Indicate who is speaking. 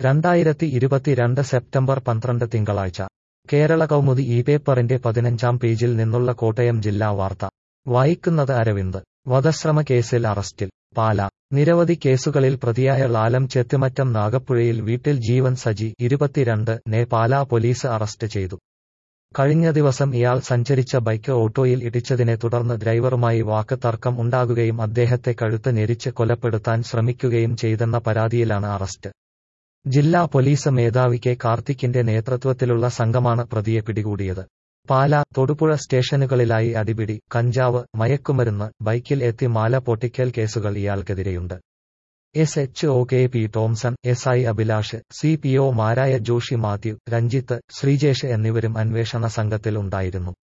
Speaker 1: രണ്ടായിരത്തി ഇരുപത്തിരണ്ട് സെപ്റ്റംബർ പന്ത്രണ്ട് തിങ്കളാഴ്ച കേരള കൗമുദി ഈ പേപ്പറിന്റെ പതിനഞ്ചാം പേജിൽ നിന്നുള്ള കോട്ടയം ജില്ലാ വാർത്ത വായിക്കുന്നത് അരവിന്ദ് വധശ്രമ കേസിൽ അറസ്റ്റിൽ പാല നിരവധി കേസുകളിൽ പ്രതിയായ ലാലം ചെത്തിമറ്റം നാഗപ്പുഴയിൽ വീട്ടിൽ ജീവൻ സജി ഇരുപത്തിരണ്ട് നെ പാലാ പോലീസ് അറസ്റ്റ് ചെയ്തു കഴിഞ്ഞ ദിവസം ഇയാൾ സഞ്ചരിച്ച ബൈക്ക് ഓട്ടോയിൽ ഇടിച്ചതിനെ തുടർന്ന് ഡ്രൈവറുമായി വാക്ക് തർക്കം ഉണ്ടാകുകയും അദ്ദേഹത്തെ കഴുത്ത് ഞെരിച്ച് കൊലപ്പെടുത്താൻ ശ്രമിക്കുകയും ചെയ്തെന്ന പരാതിയിലാണ് അറസ്റ്റ് ജില്ലാ പോലീസ് മേധാവി കെ കാർത്തിക്കിന്റെ നേതൃത്വത്തിലുള്ള സംഘമാണ് പ്രതിയെ പിടികൂടിയത് പാല തൊടുപുഴ സ്റ്റേഷനുകളിലായി അടിപിടി കഞ്ചാവ് മയക്കുമരുന്ന് ബൈക്കിൽ എത്തി മാല പൊട്ടിക്കൽ കേസുകൾ ഇയാൾക്കെതിരെയുണ്ട് S H O K P Tomson S I Abhilash C P ഒമാരായ ജോഷി മാത്യു രഞ്ജിത്ത് ശ്രീജേഷ് എന്നിവരും അന്വേഷണ സംഘത്തിൽ ഉണ്ടായിരുന്നു